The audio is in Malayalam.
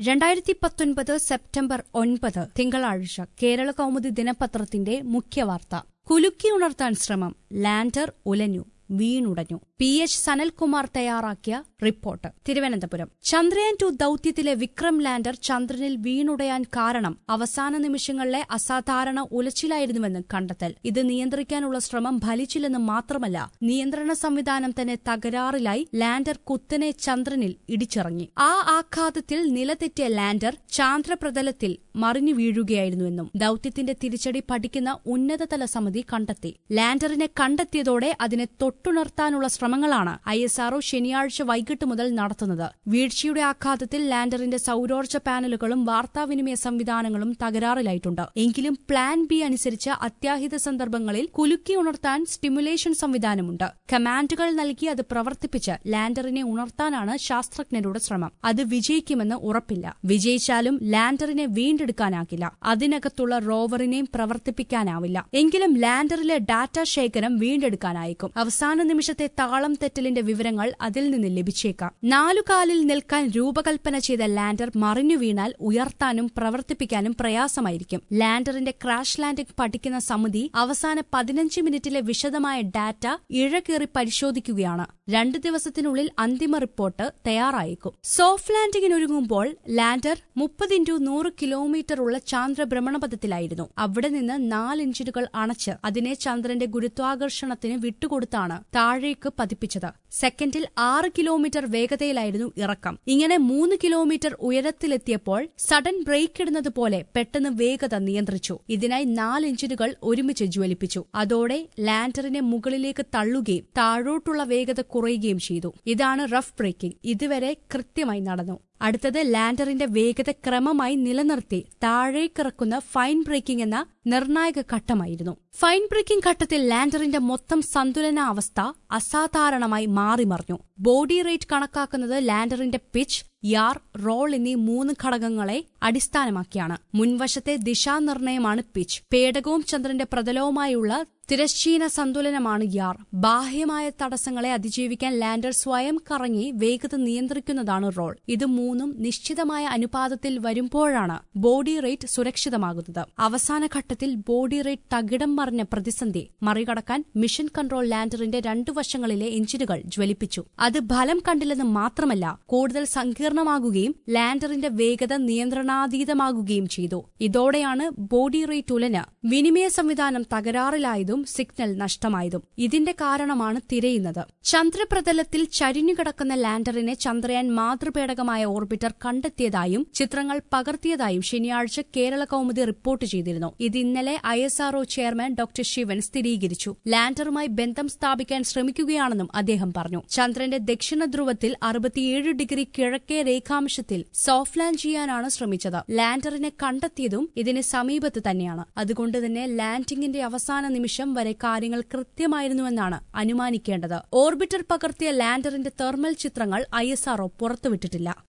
രണ്ടായിരത്തി പത്തൊൻപത് സെപ്റ്റംബർ ഒൻപത് തിങ്കളാഴ്ച കേരള കൗമുദി ദിനപത്രത്തിന്റെ മുഖ്യവാർത്ത കുലുക്കിയുണർത്താൻ ശ്രമം ലാൻഡർ ഉലഞ്ഞു വീണുടഞ്ഞു പി എച്ച് സനൽകുമാർ തയ്യാറാക്കിയ റിപ്പോർട്ട് തിരുവനന്തപുരം ചന്ദ്രയാൻ ടു ദൌത്യത്തിലെ വിക്രം ലാൻഡർ ചന്ദ്രനിൽ വീണുടയാൻ കാരണം അവസാന നിമിഷങ്ങളിലെ അസാധാരണ ഉലച്ചിലായിരുന്നുവെന്ന് കണ്ടെത്തൽ ഇത് നിയന്ത്രിക്കാനുള്ള ശ്രമം ഫലിച്ചില്ലെന്ന് മാത്രമല്ല നിയന്ത്രണ സംവിധാനം തന്നെ തകരാറിലായി ലാൻഡർ കുത്തനെ ചന്ദ്രനിൽ ഇടിച്ചിറങ്ങി ആ ആഘാതത്തിൽ നിലതെറ്റിയ ലാൻഡർ ചാന്ദ്രപ്രതലത്തിൽ മറിഞ്ഞു വീഴുകയായിരുന്നുവെന്നും ദൌത്യത്തിന്റെ തിരിച്ചടി പഠിക്കുന്ന ഉന്നതതല സമിതി കണ്ടെത്തി ലാൻഡറിനെ കണ്ടെത്തിയതോടെ അതിനെ തൊട്ടുണർത്താനുള്ള ശ്രമങ്ങളാണ് ഐ എസ് ആർഒ ശനിയാഴ്ച വൈകിട്ട് മുതൽ നടത്തുന്നത് വീഴ്ചയുടെ ആഘാതത്തിൽ ലാൻഡറിന്റെ സൌരോർജ്ജ പാനലുകളും വാർത്താവിനിമയ സംവിധാനങ്ങളും തകരാറിലായിട്ടുണ്ട് എങ്കിലും പ്ലാൻ ബി അനുസരിച്ച് അത്യാഹിത സന്ദർഭങ്ങളിൽ കുലുക്കി ഉണർത്താൻ സ്റ്റിമുലേഷൻ സംവിധാനമുണ്ട് കമാൻഡുകൾ നൽകി അത് പ്രവർത്തിപ്പിച്ച് ലാൻഡറിനെ ഉണർത്താനാണ് ശാസ്ത്രജ്ഞരുടെ ശ്രമം അത് വിജയിക്കുമെന്ന് ഉറപ്പില്ല വിജയിച്ചാലും ലാൻഡറിനെ വീണ്ടെടുക്കാനാകില്ല അതിനകത്തുള്ള റോവറിനെയും പ്രവർത്തിപ്പിക്കാനാവില്ല എങ്കിലും ലാൻഡറിലെ ഡാറ്റ ശേഖരം വീണ്ടെടുക്കാനായേക്കും അവസാന നിമിഷത്തെ താളം തെറ്റലിന്റെ വിവരങ്ങൾ അതിൽ നിന്ന് ലഭിച്ചേക്കാം നാലുകാലിൽ നിൽക്കാൻ രൂപകൽപ്പന ചെയ്ത ലാൻഡർ മറിഞ്ഞു വീണാൽ ഉയർത്താനും പ്രവർത്തിപ്പിക്കാനും പ്രയാസമായിരിക്കും ലാൻഡറിന്റെ ക്രാഷ് ലാൻഡിംഗ് പഠിക്കുന്ന സമിതി അവസാന പതിനഞ്ച് മിനിറ്റിലെ വിശദമായ ഡാറ്റ ഇഴകേറി പരിശോധിക്കുകയാണ് രണ്ട് ദിവസത്തിനുള്ളിൽ അന്തിമ റിപ്പോർട്ട് തയ്യാറായേക്കും സോഫ്റ്റ് ലാൻഡിംഗിനൊരുങ്ങുമ്പോൾ ലാൻഡർ മുപ്പത് ഇൻറ്റു നൂറ് കിലോമീറ്റർ ഉള്ള ചാന്ദ്ര ഭ്രമണപഥത്തിലായിരുന്നു അവിടെ നിന്ന് നാല് ഇഞ്ചിനുകൾ അണച്ച് അതിനെ ചന്ദ്രന്റെ ഗുരുത്വാകർഷണത്തിന് വിട്ടുകൊടുത്താണ് താഴേക്ക് പതിപ്പിച്ചത് സെക്കൻഡിൽ ആറ് കിലോമീറ്റർ വേഗതയിലായിരുന്നു ഇറക്കം ഇങ്ങനെ മൂന്ന് കിലോമീറ്റർ ഉയരത്തിലെത്തിയപ്പോൾ സഡൻ ബ്രേക്ക് ഇടുന്നത് പോലെ പെട്ടെന്ന് വേഗത നിയന്ത്രിച്ചു ഇതിനായി നാല് എഞ്ചിനുകൾ ഒരുമിച്ച് ജ്വലിപ്പിച്ചു അതോടെ ലാൻഡറിനെ മുകളിലേക്ക് തള്ളുകയും താഴോട്ടുള്ള വേഗത കുറയുകയും ചെയ്തു ഇതാണ് റഫ് ബ്രേക്കിംഗ് ഇതുവരെ കൃത്യമായി നടന്നു അടുത്തത് ലാൻഡറിന്റെ വേഗത ക്രമമായി നിലനിർത്തി താഴേക്കിറക്കുന്ന ഫൈൻ ബ്രേക്കിംഗ് എന്ന നിർണായക ഘട്ടമായിരുന്നു ഫൈൻ ബ്രേക്കിംഗ് ഘട്ടത്തിൽ ലാൻഡറിന്റെ മൊത്തം സന്തുലനാവസ്ഥ അസാധാരണമായി മാറിമറിഞ്ഞു ബോഡി റേറ്റ് കണക്കാക്കുന്നത് ലാൻഡറിന്റെ പിച്ച് യാർ റോൾ എന്നീ മൂന്ന് ഘടകങ്ങളെ അടിസ്ഥാനമാക്കിയാണ് മുൻവശത്തെ ദിശാനിർണയമാണ് പിച്ച് പേടകവും ചന്ദ്രന്റെ പ്രതലവുമായുള്ള തിരശ്ചീന സന്തുലനമാണ് യാർ ബാഹ്യമായ തടസ്സങ്ങളെ അതിജീവിക്കാൻ ലാൻഡർ സ്വയം കറങ്ങി വേഗത നിയന്ത്രിക്കുന്നതാണ് റോൾ ഇത് മൂന്നും നിശ്ചിതമായ അനുപാതത്തിൽ വരുമ്പോഴാണ് ബോഡി റേറ്റ് സുരക്ഷിതമാകുന്നത് അവസാന ഘട്ടത്തിൽ ബോഡി റേറ്റ് തകിടം മറിഞ്ഞ പ്രതിസന്ധി മറികടക്കാൻ മിഷൻ കൺട്രോൾ ലാൻഡറിന്റെ രണ്ടു വശങ്ങളിലെ എഞ്ചിനുകൾ ജ്വലിപ്പിച്ചു അത് ഫലം കണ്ടില്ലെന്ന് മാത്രമല്ല കൂടുതൽ സങ്കീർണമാകുകയും ലാൻഡറിന്റെ വേഗത നിയന്ത്രണാതീതമാകുകയും ചെയ്തു ഇതോടെയാണ് ബോഡി റേറ്റ് ഉലന് വിനിമയ സംവിധാനം തകരാറിലായതും സിഗ്നൽ നഷ്ടമായതും ഇതിന്റെ കാരണമാണ് തിരയുന്നത് ചന്ദ്രപ്രതലത്തിൽ ചരിഞ്ഞുകിടക്കുന്ന ലാൻഡറിനെ ചന്ദ്രയാൻ മാതൃപേടകമായ ഓർബിറ്റർ കണ്ടെത്തിയതായും ചിത്രങ്ങൾ പകർത്തിയതായും ശനിയാഴ്ച കേരള കൌമുദി റിപ്പോർട്ട് ചെയ്തിരുന്നു ഇത് ഇന്നലെ I S R O chairman doctor Sivan സ്ഥിരീകരിച്ചു ലാൻഡറുമായി ബന്ധം സ്ഥാപിക്കാൻ ശ്രമിക്കുകയാണെന്നും അദ്ദേഹം പറഞ്ഞു ചന്ദ്രന്റെ ദക്ഷിണ ധ്രുവത്തിൽ അറുപത്തിയേഴ് ഡിഗ്രി കിഴക്കേ രേഖാംശത്തിൽ സോഫ്റ്റ് ലാൻഡ് ചെയ്യാനാണ് ശ്രമിച്ചത് ലാൻഡറിനെ കണ്ടെത്തിയതും ഇതിന് സമീപത്ത് തന്നെയാണ് അതുകൊണ്ട് തന്നെ ലാൻഡിംഗിന്റെ അവസാന നിമിഷം വരെ കാര്യങ്ങൾ കൃത്യമായിരുന്നുവെന്നാണ് അനുമാനിക്കേണ്ടത് ഓർബിറ്റർ പകർത്തിയ ലാൻഡറിന്റെ തെർമൽ ചിത്രങ്ങൾ ഐ പുറത്തുവിട്ടിട്ടില്ല